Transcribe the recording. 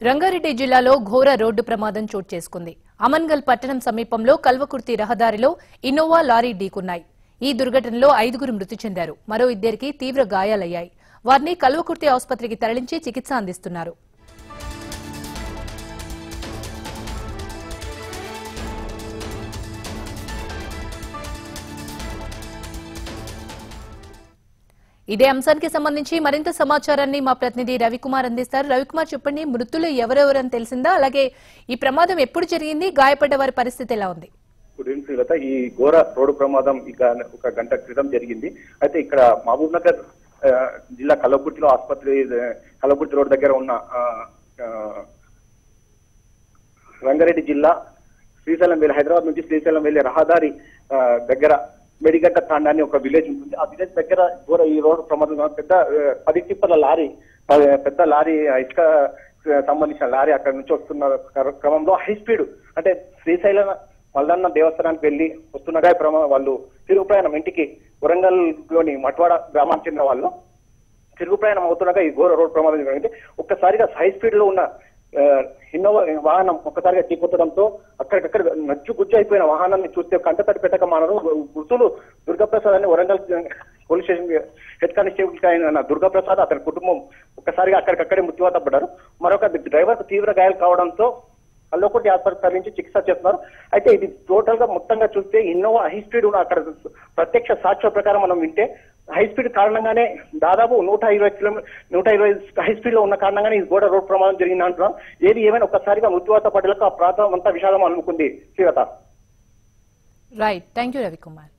రంగారెడ్డి జిల్లాలో ఘోర రోడ్డు ప్రమాదం చోటు చేసుకుంది అమన్గల్ పట్టణం సమీపంలో కల్వకుర్తి రహదారిలో ఇన్నోవా లారీ ఢీకున్నాయి ఈ దుర్ఘటనలో ఐదుగురు మృతి చెందారు మరో ఇద్దరికి తీవ్ర గాయాలయ్యాయి వారిని కల్వకుర్తి ఆసుపత్రికి తరలించి చికిత్స అందిస్తున్నారు ఇదే అంశానికి సంబంధించి మరింత సమాచారాన్ని మా ప్రతినిధి రవికుమార్ అందిస్తారు రవికుమార్ చెప్పండి మృతులు ఎవరెవరని తెలిసిందా అలాగే ఈ ప్రమాదం ఎప్పుడు జరిగింది గాయపడ్డ వారి పరిస్థితి ఎలా ఉంది గుడ్ ఈవినింగ్ శ్రీలత ఈ ఘోర రోడ్డు ప్రమాదం ఇక ఒక గంట క్రితం జరిగింది అయితే ఇక్కడ మహబూబ్ నగర్ ఆ, జిల్లా కల్లకుర్తిలో ఆసుపత్రి ఆ, కల్లకుర్తి రోడ్ దగ్గర ఉన్న ఆ, ఆ, రంగారెడ్డి జిల్లా శ్రీశైలం వెళ్ళి హైదరాబాద్ నుంచి శ్రీశైలం వెళ్ళే రహదారి ఆ, దగ్గర మెడిగడ్డ తాండా అని ఒక విలేజ్ ఉంటుంది ఆ విలేజ్ దగ్గర ఘోర ఈ రోడ్డు ప్రమాదం పెద్ద ఆ, పది టిప్పర్ల లారీ ఆ, పెద్ద లారీ ఆ, ఇసుక ఆ, సంబంధించిన లారీ అక్కడ నుంచి వస్తున్న క్ర- క్రమంలో హై స్పీడ్ అంటే శ్రీశైలం మల్లన్న దేవస్థానానికి వెళ్ళి వస్తుండగా ఈ ప్రమా వాళ్ళు తిరుగు ప్రయాణం ఇంటికి వరంగల్ లోని మట్వాడ గ్రామానికి చెందిన వాళ్ళు తిరుగు ప్రయాణం అవుతుండగా ఈ ఘోర రోడ్ ప్రమాదం జరిగింది ఒక్కసారిగా హై స్పీడ్ లో ఉన్న ఆ, ఇన్నోవా వాహనం ఒక్కసారిగా ఢీకొట్టడంతో అక్కడికక్కడ నచ్చు గుజ్జు అయిపోయిన వాహనాన్ని చూస్తే కంటతడి పెట్టక మానరు గుర్తులు దుర్గాప్రసాద్ అని Warangal police station head constable అయిన దుర్గాప్రసాద్ అతని కుటుంబం ఒక్కసారిగా అక్కడికక్కడే మృత్యువాత పడ్డారు మరొక డ్రైవర్ తీవ్ర గాయాలు కావడంతో అల్లొకటి ఆసుపత్రి తరలించి చికిత్స చేస్తున్నారు అయితే ఇది టోటల్ గా మొత్తంగా చూస్తే ఇన్నోవా హై స్పీడ్ ఉన్న అక్కడ ప్రత్యక్ష సాక్ష్య ప్రకారం మనం వింటే హై స్పీడ్ కారణంగానే దాదాపు నూట ఇరవై కిలోమీటర్ నూట ఇరవై హై స్పీడ్ లో ఉన్న కారణంగానే ఈ గోడ రోడ్ ప్రమాదం జరిగింది అంటున్నాం ఏది ఏమైనా ఒక్కసారిగా మృత్యువాత పడ్డలకు ఆ ప్రాంతం అంతా విషాదం అనుకుంది Srilatha right thank you Ravikumar